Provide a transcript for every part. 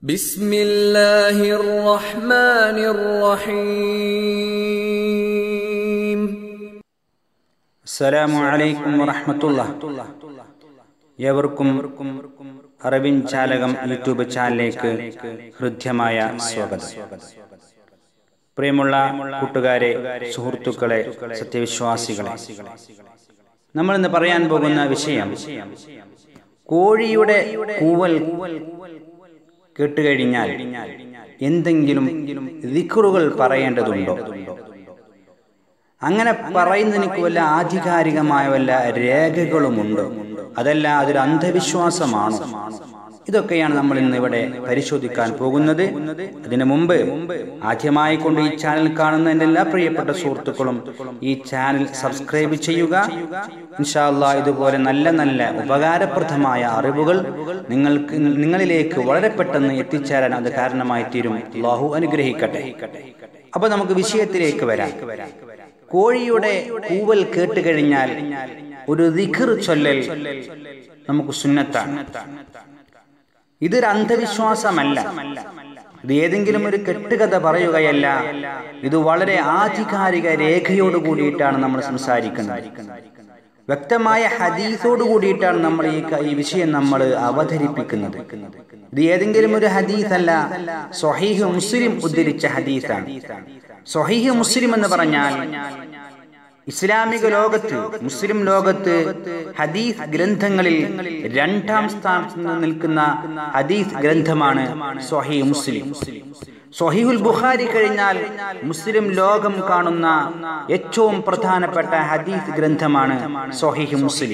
بسم الله الرحمن الرحيم അസ്സലാമു അലൈക്കും വറഹ്മത്തുള്ള ഏവർക്കും അറബിൻ ചാലകം യൂട്യൂബ് ചാനലിലേക്ക് ഹൃദ്യമായ സ്വാഗതം പ്രിയമുള്ള കൂട്ടുകാരെ സുഹൃത്തുക്കളെ സത്യവിശ്വാസികളെ നമ്മൾ ഇന്ന് പറയാൻ പോകുന്ന വിഷയം കോഴിയുടെ കൂവൽ കേട്ടുകഴിഞ്ഞാൽ എന്തെങ്കിലും ദിക്റുകൾ പറയേണ്ടതുണ്ടോ അങ്ങനെ പറയുന്നതിന് വല്ല ആധികാരികമായ വല്ല രേഖകളുമുണ്ടോ അതല്ല അതൊരു അന്ധവിശ്വാസമാണോ ഇതൊക്കെയാണ് നമ്മൾ ഇന്ന് ഇവിടെ പരിശോധിക്കാൻ പോകുന്നത് അതിനു മുമ്പ് ആദ്യമായി കൊണ്ട് ഈ ചാനൽ കാണുന്ന എൻ്റെ എല്ലാ പ്രിയപ്പെട്ട സുഹൃത്തുക്കളും ഈ ചാനൽ സബ്സ്ക്രൈബ് ചെയ്യുക ഇൻഷാല്ല ഇതുപോലെ നല്ല നല്ല ഉപകാരപ്രദമായ അറിവുകൾ നിങ്ങൾക്ക് നിങ്ങളിലേക്ക് വളരെ പെട്ടെന്ന് എത്തിച്ചേരാൻ അത് കാരണമായി തീരും അള്ളാഹു അനുഗ്രഹിക്കട്ടെ അപ്പൊ നമുക്ക് വിഷയത്തിലേക്ക് വരാം കോഴിയുടെ കൂവൽ കേട്ട് കഴിഞ്ഞാൽ ഒരു ദിഖർ ചൊല്ലൽ നമുക്ക് സുന്നത്താണ് ഇതൊരു അന്ധവിശ്വാസമല്ല ഇത് ഏതെങ്കിലും ഒരു കെട്ടുകഥ പറയുകയല്ല ഇത് വളരെ ആധികാരിക രേഖയോട് കൂടിയിട്ടാണ് നമ്മൾ സംസാരിക്കുന്നത് വ്യക്തമായ ഹദീസോട് കൂടിയിട്ടാണ് നമ്മൾ ഈ ഈ വിഷയം നമ്മൾ അവതരിപ്പിക്കുന്നത് ഇത് ഏതെങ്കിലും ഒരു ഹദീസല്ല സ്വഹീഹ് മുസ്ലിം ഉദ്ധരിച്ച ഹദീസാണ് സ്വഹീഹ് മുസ്ലിം എന്ന് പറഞ്ഞാൽ ഇസ്ലാമിക ലോകത്ത് മുസ്ലിം ലോകത്ത് ഹദീസ് ഗ്രന്ഥങ്ങളിൽ രണ്ടാം സ്ഥാനത്ത് നിൽക്കുന്ന ഹദീസ് ഗ്രന്ഥമാണ് സ്വഹീ മുസ്ലിം സ്വഹീഹുൽ ബുഖാരി കഴിഞ്ഞാൽ മുസ്ലിം ലോകം കാണുന്ന ഏറ്റവും പ്രധാനപ്പെട്ട ഹദീസ് ഗ്രന്ഥമാണ് സ്വഹീഹ് മുസ്ലിം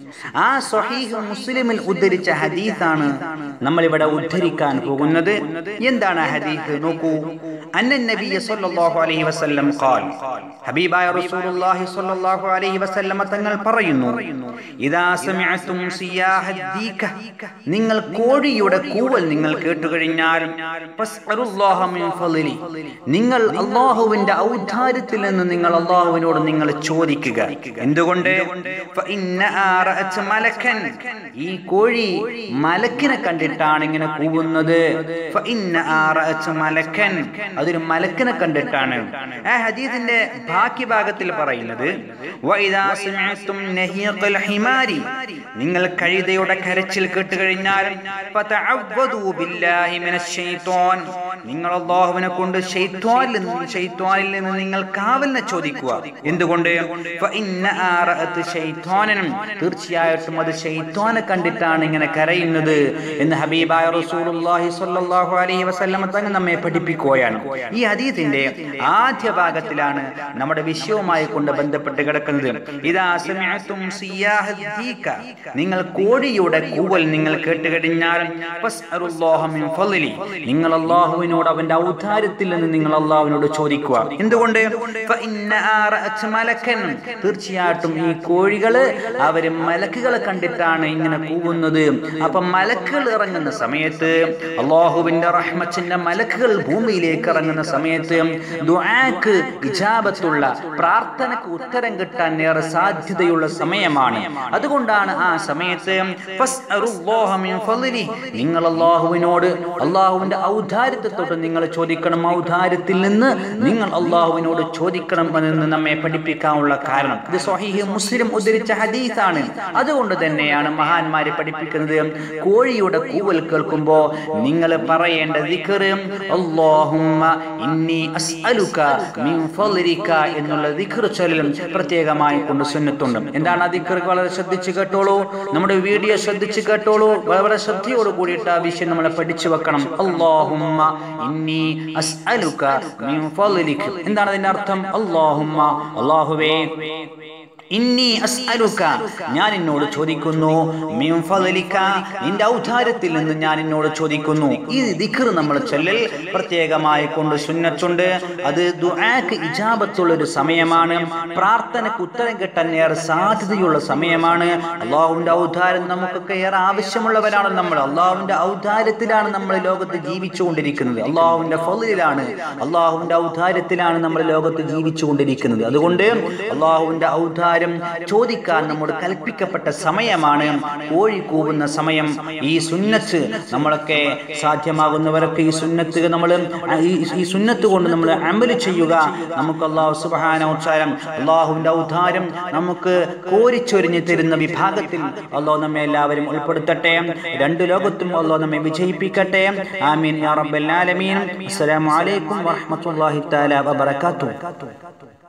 ആ സ്വഹീഹ് മുസ്ലിമിൽ ഉദ്ധരിച്ച ഹദീസാണ് നമ്മൾ ഇവിടെ ഉദ്ധരിക്കാൻ പോകുന്നത് എന്താണ് ഹദീസ് നോക്കൂ അന്ന നബി സല്ലല്ലാഹു അലൈഹി വസല്ലം ഖാൽ ഹബീബായ റസൂലുള്ളാഹി സ്വല്ലല്ലാഹു അലൈഹി വസല്ലം തങ്ങൾ പറയുന്നു ഇദാ സമിഅതും സിയാഹ ദീക നിങ്ങൾ കോഴിയുടെ കൂവൽ നിങ്ങൾ കേട്ടുകഴിഞ്ഞാൽ ഫസ്അലുല്ലാഹ മിൻ ഫളിലി നിങ്ങൾ അല്ലാഹുവിന്റെ ഔദാര്യത്തിൽ നിന്ന് നിങ്ങൾ അല്ലാഹുവിനോട് നിങ്ങൾ ചോദിക്കുക എന്തുകൊണ്ട് ഫഇന്ന ആറഅത് മലക്കൻ ഈ കോഴി മലക്കിനെ കണ്ടിട്ടാണ് ഇങ്ങനെ കൂവുന്നത് ഫഇന്ന ആറഅത് മലക്കൻ അതൊരു മലക്കിനെ കണ്ടിട്ടാണ് ആ ഹദീസിന്റെ ബാക്കി ഭാഗത്തിൽ പറയുന്നത് വഇദാ സമിഅതും നഹിയഖൽ ഹിമാരി നിങ്ങൾ കഴുതയുടെ കരച്ചിൽ കേട്ട് കഴിഞ്ഞാൽ ഫതഅവ്വദു ബില്ലാഹി മിനശ് ശൈത്വാൻ നിങ്ങൾ അല്ലാഹുവിനെ കൊണ്ട് ശൈത്വാനിൽ നിന്ന് ശൈത്വാനിൽ നിന്ന് നിങ്ങൾ കാവലിനെ ചോദിക്കുക എന്തുകൊണ്ട് ഫഇന്ന ആറഅത് ശൈത്വാനൻ തീർച്ചയായിട്ടും അത് ശൈത്വാനെ കണ്ടിട്ടാണ് ഇങ്ങനെ കരയുന്നത് എന്ന് ഹബീബായ റസൂലുള്ളാഹി സ്വല്ലല്ലാഹു അലൈഹി വസല്ലം തങ്ങൾ നമ്മെ പഠിപ്പിക്കുകയാണ് ഈ ഹദീസിന്റെ ആദ്യ ഭാഗത്തിലാണ് നമ്മുടെ വിഷയവുമായി കൊണ്ട് ബന്ധപ്പെട്ട് കിടക്കുന്നത് ഇതാ സമിഅതും സിയാഹ ദീക നിങ്ങൾ കോഴിയുടെ കൂവൽ നിങ്ങൾ കേട്ടുകഴിഞ്ഞാൽ ഫസ്അലുല്ലാഹ മിൻ ഫളിലി നിങ്ങൾ അല്ലാഹുവിനോട് അവന്റെ ഔദാര്യത്തിൽ നിന്ന് നിങ്ങൾ അല്ലാഹുവിനോട് ചോദിക്കുക എന്തുകൊണ്ട് ഫഇന്ന ആറഅത് മലക്കൻ തീർച്ചയായിട്ടും ഈ കോഴികള് അവര് മലക്കുകളെ കണ്ടിട്ടാണ് ഇങ്ങനെ കൂവുന്നത് അപ്പൊ മലക്കുകൾ ഇറങ്ങുന്ന സമയത്ത് അള്ളാഹുവിന്റെ റഹ്മത്തിന്റെ മലക്കുകൾ ഭൂമിയിലേക്ക് ഇറങ്ങുന്ന സമയത്ത് ദുആക്ക് ഇജാബത്തുള്ള പ്രാർത്ഥനക്ക് ഉത്തരം കിട്ടാൻ ഏറെ സാധ്യതയുള്ള സമയമാണ് അതുകൊണ്ടാണ് ആ സമയത്ത് ഫസ്അലുല്ലാഹ മിൻ ഫളിലി നിങ്ങൾ അള്ളാഹുവിനോട് അള്ളാഹുവിന്റെ ഔദാര്യത്തെ തൊട്ട് നിങ്ങൾ ചോദിക്കണം ഔദാര്യത്തിൽ നിന്ന് നിങ്ങൾ അള്ളാഹുവിനോട് ചോദിക്കണം എന്ന് നമ്മെ പഠിപ്പിക്കാനുള്ള കാരണം ഇത് സ്വഹീഹ് മുസ്ലിം ഉദ്ധരിച്ച ഹദീസാണ് അതുകൊണ്ട് തന്നെയാണ് മഹാന്മാരെ പഠിപ്പിക്കുന്നത് കോഴിയുടെ കൂവൽ കേൾക്കുമ്പോ നിങ്ങൾ പറയേണ്ട ദിക്ർ അല്ലാഹുമ്മ ഇന്നി അസ്അലുക മിൻ ഫളിക എന്നുള്ള ദിക്ർ ചൊല്ലലും പ്രത്യേകമായി കൊണ്ട് സുന്നത്തുണ്ട് എന്താണ് ആ ദിക്ർ വളരെ ശ്രദ്ധിച്ച് കേട്ടോളൂ നമ്മുടെ വീഡിയോ ശ്രദ്ധിച്ച് കേട്ടോളൂ വളരെ ശ്രദ്ധയോട് കൂടിയിട്ട് ആ വിഷയം നമ്മൾ പഠിച്ചു വെക്കണം അല്ലാഹുമ്മ ഇന്നി അസ്അലുക മിൻ ഫളിക എന്താണ് അതിന്റെ അർത്ഥം അല്ലാഹുമ്മ അല്ലാഹുവേ ഇന്നി അസ്അലുക ഞാൻ എന്നോട് ചോദിക്കുന്നു മിൻ ഫളിക നിന്റെ ഔദാര്യത്തിൽ നിന്ന് ഞാൻ എന്നോട് ചോദിക്കുന്നു ഈ ദിക്ർ നമ്മൾ ചൊല്ലൽ പ്രത്യേകമായി കൊണ്ട് സുന്നത്തുണ്ട് അത് ദുആക്ക് ഇജാബത്തുള്ള ഒരു സമയമാണ് പ്രാർത്ഥനക്ക് ഉത്തരം കിട്ടാൻ ഏറെ സാധ്യതയുള്ള സമയമാണ് അള്ളാഹുവിന്റെ ഔദാര്യം നമുക്കൊക്കെ ഏറെ ആവശ്യമുള്ളവരാണ് നമ്മൾ അള്ളാഹുവിന്റെ ഔദാര്യത്തിലാണ് നമ്മൾ ലോകത്ത് ജീവിച്ചുകൊണ്ടിരിക്കുന്നത് അള്ളാഹുവിന്റെ ഫളിലാണ് അള്ളാഹുവിന്റെ ഔദാര്യത്തിലാണ് നമ്മൾ ലോകത്ത് ജീവിച്ചുകൊണ്ടിരിക്കുന്നത് അതുകൊണ്ട് അള്ളാഹുവിന്റെ ഔദാര്യം ഔദാര്യം ചോദിക്കാൻ നമ്മോട് കൽപ്പിക്കപ്പെട്ട സമയമാണ് കോഴി കൂവുന്ന സമയം ഈ സുന്നത്ത് നമ്മളൊക്കെ സാധ്യമാകുന്നവരൊക്കെ ഈ സുന്നത്ത് നമ്മൾ ഈ സുന്നത്ത് കൊണ്ട് നമ്മൾ അമല് ചെയ്യുക നമുക്ക് അള്ളാഹു സുബാനോച്ചാരം അള്ളാഹുവിന്റെ ഔദാര്യം നമുക്ക് കോരിച്ചൊരിഞ്ഞു തരുന്ന വിഭാഗത്തിൽ അള്ളാഹു നമ്മെ എല്ലാവരും ഉൾപ്പെടുത്തട്ടെ രണ്ട് ലോകത്തും അള്ളാഹു നമ്മെ വിജയിപ്പിക്കട്ടെ ആമീൻ യാ റബ്ബൽ ആലമീൻ അസ്സലാമു അലൈക്കും വറഹ്മത്തുള്ളാഹി തആല വബറകാതുഹു